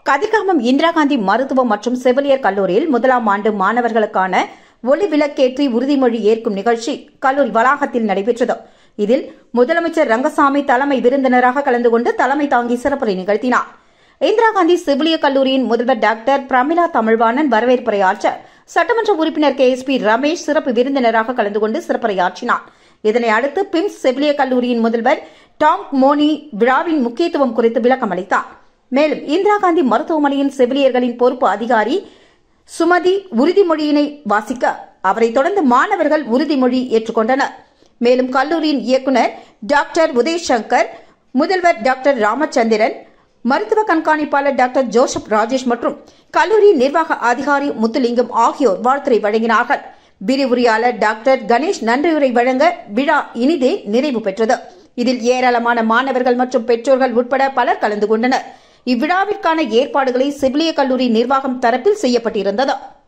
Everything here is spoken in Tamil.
கதிர்காமம் இந்திரா காந்தி மருத்துவம் மற்றும் செவிலியர் கல்லூரியில் முதலாம் ஆண்டு மாணவர்களுக்கான ஒளி விளக்கேற்றி உறுதிமொழி ஏற்கும் நிகழ்ச்சி கல்லூரி வளாகத்தில் நடைபெற்றது இதில் முதலமைச்சர் ரங்கசாமி தலைமை விருந்தினராக கலந்து கொண்டு தலைமை தாங்கி சிறப்புரை நிகழ்த்தினார் இந்திரா காந்தி செவிலியர் கல்லூரியின் முதல்வர் டாக்டர் பிரமிளா தமிழ்வாணன் வரவேற்புரையாற்ற சட்டமன்ற உறுப்பினர் கே எஸ் பி ரமேஷ் சிறப்பு விருந்தினராக கலந்து கொண்டு சிறப்புரையாற்றினார் இதனை அடுத்து பிம்ஸ் செவிலியர் கல்லூரியின் முதல்வர் டாம் மோனி விழாவின் முக்கியத்துவம் குறித்து விளக்கம் அளித்தார் மேலும் இந்திரா காந்தி மருத்துவமனையின் செவிலியர்களின் பொறுப்பு அதிகாரி சுமதி உறுதிமொழியினை வாசிக்க அவரை தொடர்ந்து மாணவர்கள் உறுதிமொழி ஏற்றுக்கொண்டனர் மேலும் கல்லூரியின் இயக்குநர் டாக்டர் உதயசங்கர் முதல்வர் டாக்டர் ராமச்சந்திரன் மருத்துவ கண்காணிப்பாளர் டாக்டர் ஜோசப் ராஜேஷ் மற்றும் கல்லூரி நிர்வாக அதிகாரி முத்துலிங்கம் ஆகியோர் வாழ்த்துரை வழங்கினார்கள் விரிவுரையாளர் டாக்டர் கணேஷ் நன்றியுரை வழங்க விழா இனிதே நிறைவு பெற்றது இதில் ஏராளமான மாணவர்கள் மற்றும் பெற்றோர்கள் உட்பட பலர் கலந்து கொண்டனர் இவ்விழாவிற்கான ஏற்பாடுகளை செவிலிய கல்லூரி நிர்வாகம் தரப்பில் செய்யப்பட்டிருந்தது